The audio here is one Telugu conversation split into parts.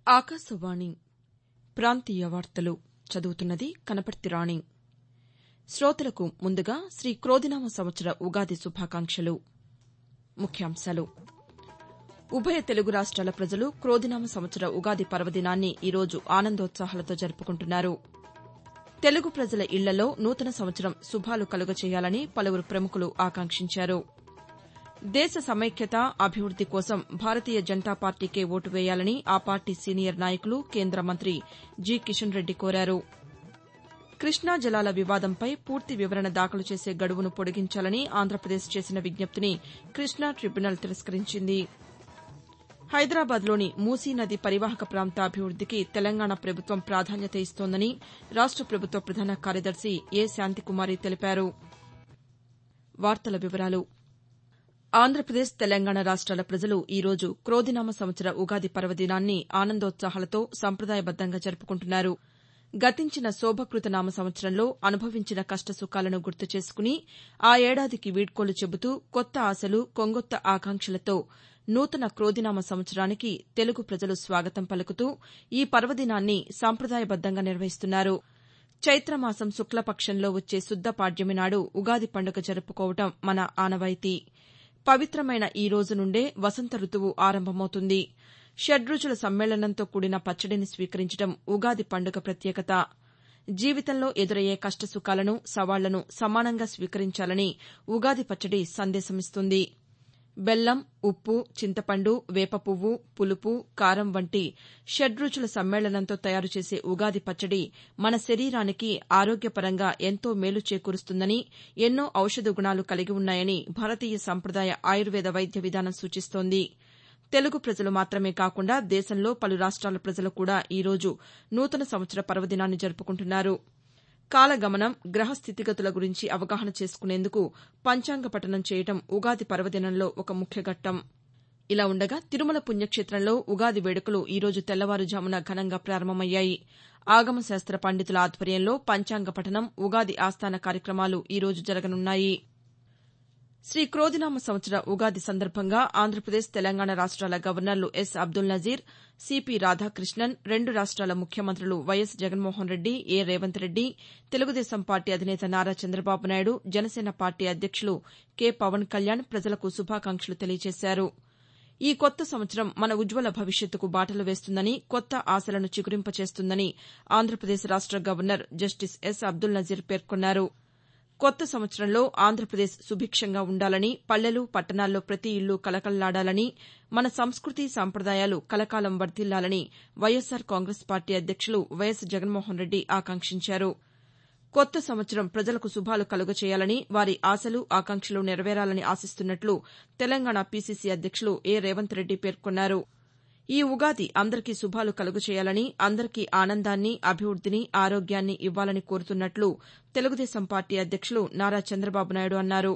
ఆకాశవాణి ప్రాంతీయ వార్తలు చదువుతున్నది కనపర్తి రాణి శోతలకు ముందుగా శ్రీ క్రోధినామ సంవత్సర ఉగాది శుభాకాంక్షలు ముఖ్యాంశాలు ఉభయ తెలుగు రాష్ట్రాల ప్రజలు క్రోధినామ సంవత్సర ఉగాది పర్వదినాన్ని ఈరోజు ఆనందోత్సాహాలతో జరుపుకుంటున్నారు తెలుగు ప్రజల ఇళ్లలో నూతన సంవత్సరం శుభాలు కలుగచేయాలని పలువురు ప్రముఖులు ఆకాంక్షించారు దేశ సమైక్యత అభివృద్ది కోసం భారతీయ జనతా పార్టీకే ఓటు వేయాలని ఆ పార్టీ సీనియర్ నాయకులు కేంద్ర మంత్రి జి కిషన్ రెడ్డి కోరారు కృష్ణా జలాల వివాదంపై పూర్తి వివరణ దాఖలు చేసే గడువును పొడిగించాలని ఆంధ్రప్రదేశ్ చేసిన విజ్ఞప్తిని కృష్ణా ట్రిబ్యునల్ తిరస్కరించింది హైదరాబాద్లోని మూసీ నది పరివాహక ప్రాంత అభివృద్దికి తెలంగాణ ప్రభుత్వం ప్రాధాన్యత ఇస్తోందని రాష్ట ప్రభుత్వ ప్రధాన కార్యదర్శి ఏ శాంతికుమారి తెలిపారు ఆంధ్రప్రదేశ్ తెలంగాణ రాష్ట్రాల ప్రజలు ఈరోజు క్రోధినామ సంవత్సర ఉగాది పర్వదినాన్ని ఆనందోత్సాహాలతో సంప్రదాయబద్దంగా జరుపుకుంటున్నారు గతించిన శోభకృత నామ సంవత్సరంలో అనుభవించిన కష్టసుఖాలను గుర్తు చేసుకుని ఆ ఏడాదికి వీడ్కోలు చెబుతూ కొత్త ఆశలు కొంగొత్త ఆకాంక్షలతో నూతన క్రోధినామ సంవత్సరానికి తెలుగు ప్రజలు స్వాగతం పలుకుతూ ఈ పర్వదినాన్ని సంప్రదాయబద్దంగా నిర్వహిస్తున్నారు చైత్రమాసం శుక్లపక్షంలో వచ్చే శుద్ద పాడ్యమి నాడు ఉగాది పండుగ జరుపుకోవడం మన ఆనవాయితీ పవిత్రమైన ఈ రోజు నుండే వసంత రుతువు ఆరంభమవుతుంది షడ్రుచుల సమ్మేళనంతో కూడిన పచ్చడిని స్వీకరించడం ఉగాది పండుగ ప్రత్యేకత జీవితంలో ఎదురయ్యే కష్టసుఖాలను సవాళ్లను సమానంగా స్వీకరించాలని ఉగాది పచ్చడి సందేశమిస్తుంది బెల్లం ఉప్పు చింతపండు వేపపువ్వు పులుపు కారం వంటి షడ్రుచుల సమ్మేళనంతో తయారు చేసే ఉగాది పచ్చడి మన శరీరానికి ఆరోగ్యపరంగా ఎంతో మేలు చేకూరుస్తుందని ఎన్నో ఔషధ గుణాలు కలిగి ఉన్నాయని భారతీయ సంప్రదాయ ఆయుర్వేద వైద్య విధానం సూచిస్తోంది తెలుగు ప్రజలు మాత్రమే కాకుండా దేశంలో పలు రాష్ట్రాల ప్రజలు కూడా ఈరోజు నూతన సంవత్సర పర్వదినాన్ని జరుపుకుంటున్నారు కాలగమనం గ్రహ స్థితిగతుల గురించి అవగాహన చేసుకునేందుకు పంచాంగ పఠనం చేయడం ఉగాది పర్వదినంలో ఒక ముఖ్య ఘట్టం ఇలా ఉండగా తిరుమల పుణ్యక్షేత్రంలో ఉగాది వేడుకలు ఈరోజు తెల్లవారుజామున ఘనంగా ప్రారంభమయ్యాయి ఆగమ శాస్త్ర పండితుల ఆధ్వర్యంలో పంచాంగ పఠనం ఉగాది ఆస్థాన కార్యక్రమాలు ఈరోజు జరగనున్నాయి శ్రీ క్రోధినామ సంవత్సర ఉగాది సందర్భంగా ఆంధ్రప్రదేశ్ తెలంగాణ రాష్ట్రాల గవర్నర్లు ఎస్ అబ్దుల్ నజీర్ సిపి రాధాకృష్ణన్ రెండు రాష్ట్రాల ముఖ్యమంత్రులు Y S Jaganmohan Reddy A Revanth Reddy Telugu Desam party అధినేత నారా చంద్రబాబు నాయుడు జనసేన పార్టీ అధ్యక్షులు కె పవన్ కళ్యాణ్ ప్రజలకు శుభాకాంక్షలు తెలియజేశారు ఈ కొత్త సంవత్సరం మన ఉజ్వల భవిష్యత్తుకు బాటలు వేస్తుందని కొత్త ఆశలను చిగురింపచేస్తుందని ఆంధ్రప్రదేశ్ రాష్ట governor justice S Abdul Nazeer పేర్కొన్నారు కొత్త సంవత్సరంలో ఆంధ్రప్రదేశ్ సుభిక్షంగా ఉండాలని పల్లెలు పట్టణాల్లో ప్రతి ఇల్లు కళకళలాడాలని మన సంస్కృతి సంప్రదాయాలు కలకాలం వర్ధిల్లాలని వైఎస్సార్ కాంగ్రెస్ పార్టీ అధ్యక్షులు వైఎస్ జగన్మోహన్ రెడ్డి ఆకాంక్షించారు కొత్త సంవత్సరం ప్రజలకు శుభాలు కలుగచేయాలని వారి ఆశలు ఆకాంక్షలు నెరవేరాలని ఆశిస్తున్నట్లు తెలంగాణ పీసీసీ అధ్యక్షులు ఏ రేవంత్ రెడ్డి పేర్కొన్నారు ఈ ఉగాది అందరికీ శుభాలు కలుగచేయాలని అందరికీ ఆనందాన్ని అభివృద్దిని ఆరోగ్యాన్ని ఇవ్వాలని కోరుతున్నట్లు తెలుగుదేశం పార్టీ అధ్యక్షులు నారా చంద్రబాబు నాయుడు అన్నారు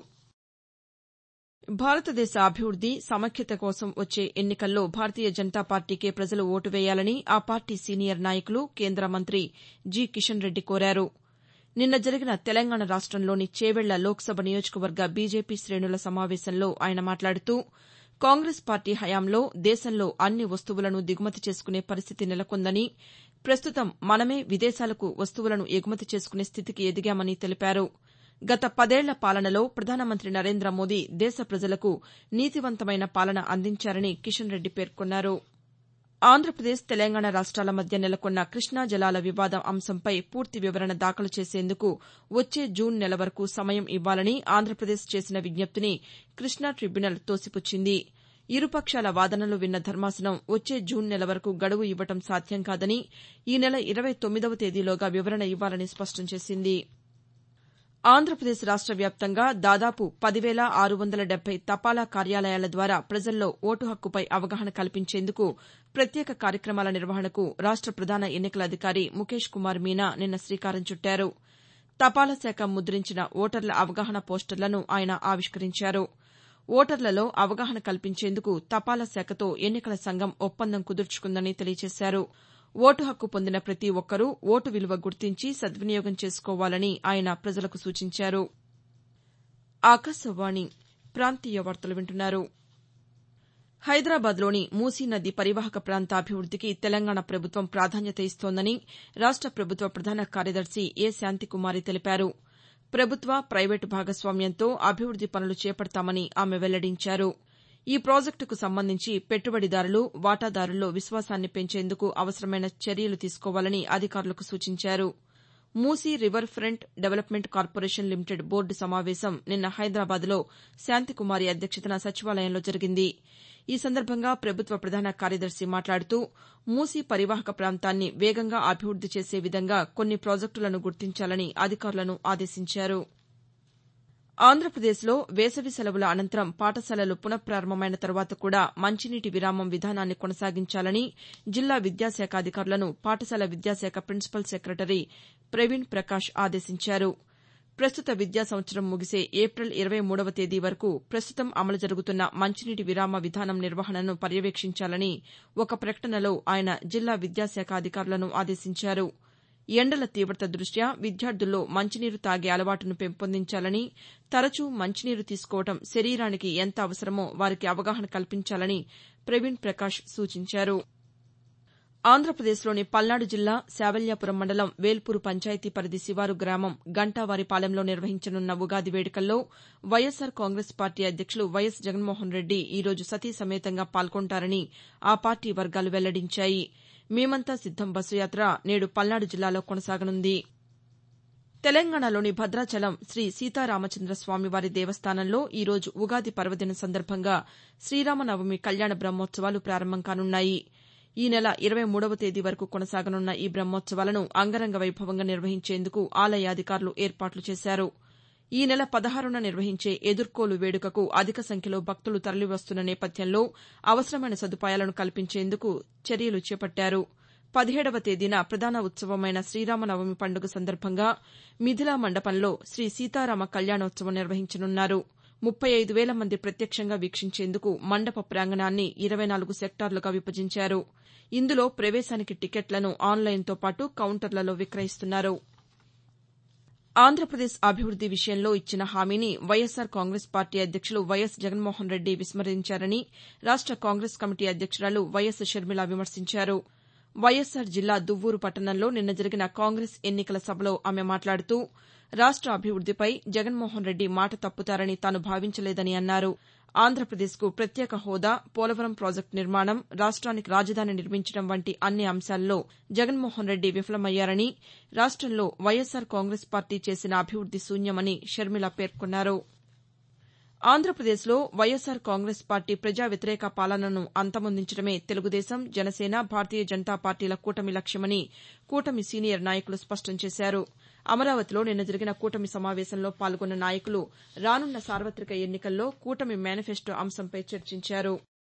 భారతదేశ అభివృద్ది సమైక్యత కోసం వచ్చే ఎన్నికల్లో భారతీయ జనతా పార్టీకే ప్రజలు ఓటు వేయాలని ఆ పార్టీ సీనియర్ నాయకులు కేంద్ర మంత్రి జి కిషన్ రెడ్డి కోరారు నిన్న జరిగిన తెలంగాణ రాష్టంలోని చేవెళ్ల లోక్సభ నియోజకవర్గ బీజేపీ శ్రేణుల సమావేశంలో ఆయన మాట్లాడుతూ కాంగ్రెస్ పార్టీ హయాంలో దేశంలో అన్ని వస్తువులను దిగుమతి చేసుకునే పరిస్థితి నెలకొందని ప్రస్తుతం మనమే విదేశాలకు వస్తువులను ఎగుమతి చేసుకునే స్థితికి ఎదిగామని తెలిపారు గత పదేళ్ల పాలనలో ప్రధానమంత్రి నరేంద్ర మోదీ దేశ ప్రజలకు నీతివంతమైన పాలన అందించారని కిషన్ రెడ్డి పేర్కొన్నారు ఆంధ్రప్రదేశ్ తెలంగాణ రాష్ట్రాల మధ్య నెలకొన్న కృష్ణా జలాల వివాదం అంశంపై పూర్తి వివరణ దాఖలు చేసేందుకు వచ్చే జూన్ నెల వరకు సమయం ఇవ్వాలని ఆంధ్రప్రదేశ్ చేసిన విజ్ఞప్తిని కృష్ణా ట్రిబ్యునల్ తోసిపుచ్చింది ఇరుపక్షాల వాదనలు విన్న ధర్మాసనం వచ్చే జూన్ నెల వరకు గడువు ఇవ్వడం సాధ్యం కాదని ఈ నెల ఇరవై తొమ్మిదవ తేదీలోగా వివరణ ఇవ్వాలని స్పష్టం చేసింది ఆంధ్రప్రదేశ్ రాష్ట వ్యాప్తంగా దాదాపు పదివేల ఆరు వందల డెబ్బై తపాలా కార్యాలయాల ద్వారా ప్రజల్లో ఓటు హక్కుపై అవగాహన కల్పించేందుకు ప్రత్యేక కార్యక్రమాల నిర్వహణకు రాష్ట ప్రధాన ఎన్నికల అధికారి ముఖేష్ కుమార్ మీనా నిన్న శ్రీకారం చుట్టారు తపాలా శాఖ ముద్రించిన ఓటర్ల అవగాహన పోస్టర్లను ఆయన ఆవిష్కరించారు ఓటర్లలో అవగాహన కల్పించేందుకు తపాలా శాఖతో ఎన్నికల సంఘం ఒప్పందం కుదుర్చుకుందని తెలియజేశారు ఓటు హక్కు పొందిన ప్రతి ఒక్కరూ ఓటు విలువ గుర్తించి సద్వినియోగం చేసుకోవాలని ఆయన ప్రజలకు సూచించారు హైదరాబాద్లోని మూసీ నది పరివాహక ప్రాంత అభివృద్దికి తెలంగాణ ప్రభుత్వం ప్రాధాన్యత ఇస్తోందని రాష్ట ప్రభుత్వ ప్రధాన కార్యదర్శి ఏ శాంతికుమారి తెలిపారు ప్రభుత్వ ప్రైవేటు భాగస్వామ్యంతో అభివృద్ది పనులు చేపడతామని ఆమె వెల్లడించారు ఈ ప్రాజెక్టుకు సంబంధించి పెట్టుబడిదారులు వాటాదారుల్లో విశ్వాసాన్ని పెంచేందుకు అవసరమైన చర్యలు తీసుకోవాలని అధికారులకు సూచించారు Musi river front development corporation limited board సమావేశం నిన్న హైదరాబాద్లో శాంతికుమారి అధ్యక్షతన సచివాలయంలో జరిగింది ఈ సందర్భంగా ప్రభుత్వ ప్రధాన కార్యదర్శి మాట్లాడుతూ మూసీ పరివాహక ప్రాంతాన్ని వేగంగా అభివృద్ది చేసే విధంగా కొన్ని ప్రాజెక్టులను గుర్తించాలని అధికారులను ఆదేశించారు ఆంధ్రప్రదేశ్లో వేసవి సెలవుల అనంతరం పాఠశాలలు పునఃపారంభమైన తర్వాత కూడా మంచినీటి విరామం విధానాన్ని కొనసాగించాలని జిల్లా విద్యాశాఖ అధికారులను పాఠశాల విద్యాశాఖ ప్రిన్సిపల్ సెక్రటరీ ప్రవీణ్ ప్రకాష్ ఆదేశించారు ప్రస్తుత విద్యా సంవత్సరం ముగిసే ఏప్రిల్ ఇరవై మూడవ తేదీ వరకు ప్రస్తుతం అమలు జరుగుతున్న మంచినీటి విరామ విధానం నిర్వహణను పర్యవేక్షించాలని ఒక ప్రకటనలో ఆయన జిల్లా విద్యాశాఖ అధికారులను ఆదేశించారు ఎండల తీవత దృష్ట్యా విద్యార్థుల్లో మంచినీరు తాగే అలవాటును పెంపొందించాలని తరచూ మంచినీరు తీసుకోవడం శరీరానికి ఎంత అవసరమో వారికి అవగాహన కల్పించాలని ప్రవీణ్ ప్రకాష్ సూచించారు ఆంధ్రప్రదేశ్లోని పల్నాడు జిల్లా శావల్యాపురం మండలం వేల్పూరు పంచాయతీ పరిధి శివారు గ్రామం గంటావారిపాలెంలో నిర్వహించనున్న ఉగాది వేడుకల్లో వైఎస్సార్ కాంగ్రెస్ పార్టీ అధ్యక్షులు వైఎస్ జగన్మోహన్ రెడ్డి ఈరోజు సతీ సమేతంగా పాల్గొంటారని ఆ పార్టీ వర్గాలు వెల్లడించాయి మేమంతా సిద్దం బస్సు యాత్ర నేడు పల్నాడు జిల్లాలో కొనసాగనుంది తెలంగాణలోని భద్రాచలం శ్రీ సీతారామచంద్ర స్వామివారి దేవస్థానంలో ఈరోజు ఉగాది పర్వదినం సందర్భంగా శ్రీరామనవమి కళ్యాణ బ్రహ్మోత్సవాలు ప్రారంభం కానున్నాయి ఈ నెల ఇరవై మూడవ తేదీ వరకు కొనసాగనున్న ఈ బ్రహ్మోత్సవాలను అంగరంగ వైభవంగా నిర్వహించేందుకు ఆలయ అధికారులు ఏర్పాట్లు చేశారు ఈ నెల పదహారున నిర్వహించే ఎదుర్కోలు వేడుకకు అధిక సంఖ్యలో భక్తులు తరలివస్తున్న నేపథ్యంలో అవసరమైన సదుపాయాలను కల్పించేందుకు చర్యలు చేపట్టారు పదిహేడవ తేదీన ప్రధాన ఉత్సవమైన శ్రీరామనవమి పండుగ సందర్భంగా మిథిలా మండపంలో శ్రీ సీతారామ కళ్యాణోత్సవం నిర్వహించనున్నారు ముప్పై ఐదు వేల మంది ప్రత్యక్షంగా వీక్షించేందుకు మండప ప్రాంగణాన్ని ఇరవై నాలుగు సెక్టార్లుగా విభజించారు ఇందులో ప్రవేశానికి టికెట్లను ఆన్లైన్తో పాటు కౌంటర్లలో విక్రయిస్తున్నారు ఆంధ్రప్రదేశ్ అభివృద్ది విషయంలో ఇచ్చిన హామీని వైఎస్సార్ కాంగ్రెస్ పార్టీ అధ్యక్షులు వైఎస్ జగన్మోహన్ రెడ్డి విస్మరించారని రాష్ట కాంగ్రెస్ కమిటీ అధ్యక్షురాలు వైఎస్ షర్మిల విమర్శించారు వైఎస్సార్ జిల్లా దువ్వూరు పట్టణంలో నిన్న జరిగిన కాంగ్రెస్ ఎన్నికల సభలో ఆమె మాట్లాడుతూ రాష్ట అభివృద్దిపై జగన్మోహన్ రెడ్డి మాట తప్పుతారని తాను భావించలేదని అన్నారు ఆంధ్రప్రదేశ్కు ప్రత్యేక హోదా పోలవరం ప్రాజెక్టు నిర్మాణం రాష్ట్రానికి రాజధాని నిర్మించడం వంటి అన్ని అంశాల్లో జగన్మోహన్ రెడ్డి విఫలమయ్యారని రాష్టంలో వైఎస్సార్ కాంగ్రెస్ పార్టీ చేసిన అభివృద్ది శూన్యమని షర్మిల పేర్కొన్నారు ఆంధ్రప్రదేశ్లో వైఎస్సార్ కాంగ్రెస్ పార్టీ ప్రజా వ్యతిరేక పాలనను అంతమొందించడమే తెలుగుదేశం జనసేన భారతీయ జనతా పార్టీల కూటమి లక్ష్యమని కూటమి సీనియర్ నాయకులు స్పష్టం చేశారు అమరావతిలో నిన్న జరిగిన కూటమి సమావేశంలో పాల్గొన్న నాయకులు రానున్న సార్వతిక ఎన్నికల్లో కూటమి మేనిఫెస్టో అంశంపై చర్చించారు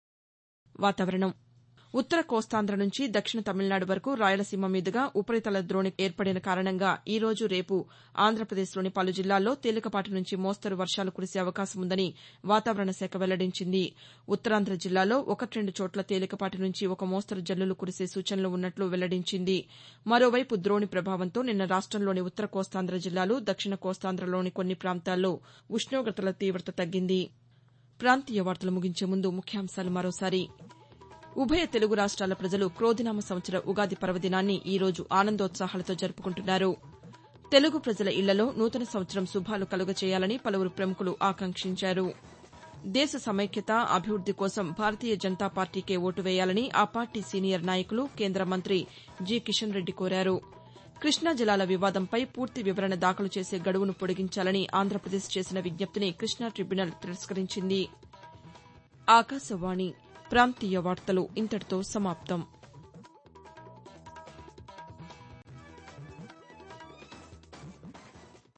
వాతావరణం ఉత్తర కోస్తాంధ్ర నుంచి దక్షిణ తమిళనాడు వరకు రాయలసీమ మీదుగా ఉపరితల ద్రోణి ఏర్పడిన కారణంగా ఈ రోజు రేపు ఆంధ్రప్రదేశ్లోని పలు జిల్లాల్లో తేలికపాటి నుంచి మోస్తరు వర్షాలు కురిసే అవకాశం ఉందని వాతావరణ శాఖ వెల్లడించింది ఉత్తరాంధ్ర జిల్లాలో ఒకటి రెండు చోట్ల తేలికపాటి నుంచి ఒక మోస్తరు జల్లులు కురిసే సూచనలు ఉన్నట్లు వెల్లడించింది మరోవైపు ద్రోణి ప్రభావంతో నిన్న రాష్టంలోని ఉత్తర కోస్తాంధ్ర జిల్లాలు దక్షిణ కోస్తాంధ్రలోని కొన్ని ప్రాంతాల్లో ఉష్ణోగ్రతల తీవత తగ్గింది ప్రాంతీయ వార్తలు ముగించే ముందు ముఖ్యాంశాలు మరోసారి ఉభయ తెలుగు రాష్ట్రాల ప్రజలు క్రోధినామ సంవత్సర ఉగాది పర్వదినాన్ని ఈ రోజు ఆనందోత్సాహాలతో జరుపుకుంటున్నారు తెలుగు ప్రజల ఇళ్లలో నూతన సంవత్సరం శుభాలు కలుగచేయాలని పలువురు ప్రముఖులు ఆకాంక్షించారు దేశ సమైక్యత అభివృద్ది కోసం భారతీయ జనతా పార్టీకే ఓటు వేయాలని ఆ పార్టీ సీనియర్ నాయకులు కేంద్ర మంత్రి జి కిషన్ రెడ్డి కోరారు కృష్ణా జలాల వివాదంపై పూర్తి వివరణ దాఖలు చేసే గడువును పొడిగించాలని ఆంధ్రప్రదేశ్ చేసిన విజ్ఞప్తిని కృష్ణా ట్రిబ్యునల్ తిరస్కరించింది ఆకాశవాణి ప్రాంతీయ వార్తలు ఇంతటితో సమాప్తం